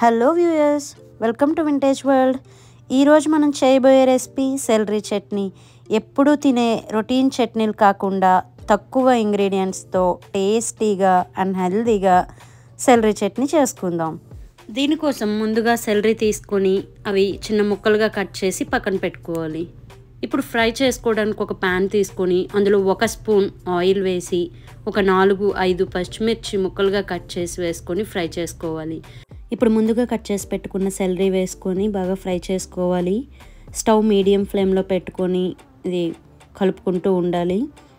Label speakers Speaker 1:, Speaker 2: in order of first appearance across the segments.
Speaker 1: hello viewers welcome to vintage world ఈరోజు మనం చేయబోయే రెసిపీ సెలరీ చట్నీ ఎప్పుడూ తినే రొటీన్ చట్నీలు కాకుండా తక్కువ ఇంగ్రీడియంట్స్తో టేస్టీగా అండ్ హెల్తీగా సెలరీ చట్నీ చేసుకుందాం దీనికోసం ముందుగా సెలరీ తీసుకొని అవి చిన్న ముక్కలుగా కట్ చేసి పక్కన పెట్టుకోవాలి ఇప్పుడు ఫ్రై చేసుకోవడానికి ఒక ప్యాన్ తీసుకొని అందులో ఒక స్పూన్ ఆయిల్ వేసి ఒక నాలుగు ఐదు పచ్చిమిర్చి ముక్కలుగా కట్ చేసి వేసుకొని ఫ్రై చేసుకోవాలి ఇప్పుడు ముందుగా కట్ చేసి పెట్టుకున్న సెలరీ వేసుకొని బాగా ఫ్రై చేసుకోవాలి స్టవ్ మీడియం ఫ్లేమ్లో పెట్టుకొని ఇది కలుపుకుంటూ ఉండాలి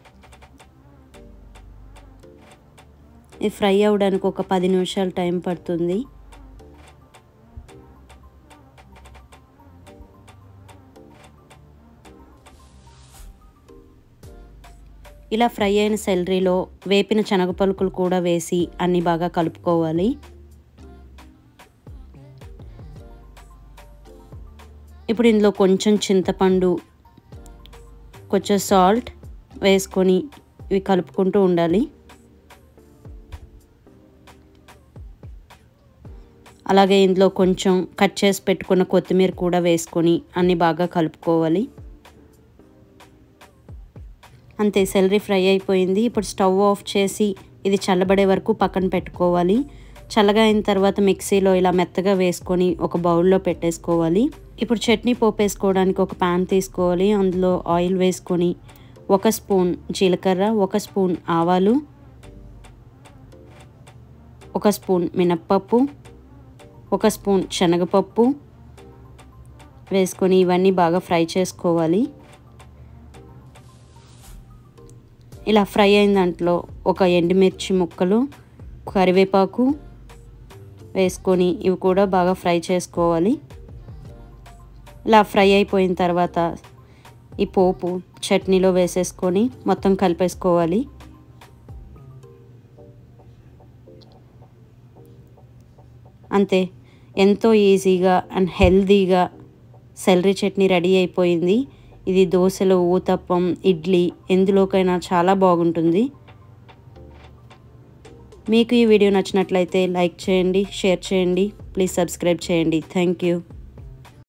Speaker 1: ఇది ఫ్రై అవ్వడానికి ఒక పది నిమిషాలు టైం పడుతుంది ఇలా ఫ్రై అయిన సెలరీలో వేపిన శనగ పలుకులు కూడా వేసి అన్ని బాగా కలుపుకోవాలి ఇప్పుడు ఇందులో కొంచెం చింతపండు కొంచెం సాల్ట్ వేసుకొని ఇవి కలుపుకుంటూ ఉండాలి అలాగే ఇందులో కొంచెం కట్ చేసి పెట్టుకున్న కొత్తిమీర కూడా వేసుకొని అన్ని బాగా కలుపుకోవాలి అంతే సెలరీ ఫ్రై అయిపోయింది ఇప్పుడు స్టవ్ ఆఫ్ చేసి ఇది చల్లబడే వరకు పక్కన పెట్టుకోవాలి చల్లగా అయిన తర్వాత మిక్సీలో ఇలా మెత్తగా వేసుకొని ఒక బౌల్లో పెట్టేసుకోవాలి ఇప్పుడు చట్నీ పోపు వేసుకోవడానికి ఒక ప్యాన్ తీసుకోవాలి అందులో ఆయిల్ వేసుకొని ఒక స్పూన్ జీలకర్ర ఒక స్పూన్ ఆవాలు ఒక స్పూన్ మినప్పప్పు ఒక స్పూన్ శనగపప్పు వేసుకొని ఇవన్నీ బాగా ఫ్రై చేసుకోవాలి ఇలా ఫ్రై అయిన దాంట్లో ఒక ఎండుమిర్చి ముక్కలు కరివేపాకు వేసుకొని ఇవి కూడా బాగా ఫ్రై చేసుకోవాలి ఇలా ఫ్రై అయిపోయిన తర్వాత ఈ పోపు చట్నీలో వేసేసుకొని మొత్తం కలిపేసుకోవాలి అంతే ఎంతో ఈజీగా అండ్ హెల్తీగా సెలరీ చట్నీ రెడీ అయిపోయింది ఇది దోశలు ఊతప్పం ఇడ్లీ ఎందులోకైనా చాలా బాగుంటుంది మీకు ఈ వీడియో నచ్చినట్లయితే లైక్ చేయండి షేర్ చేయండి ప్లీజ్ సబ్స్క్రైబ్ చేయండి థ్యాంక్ యూ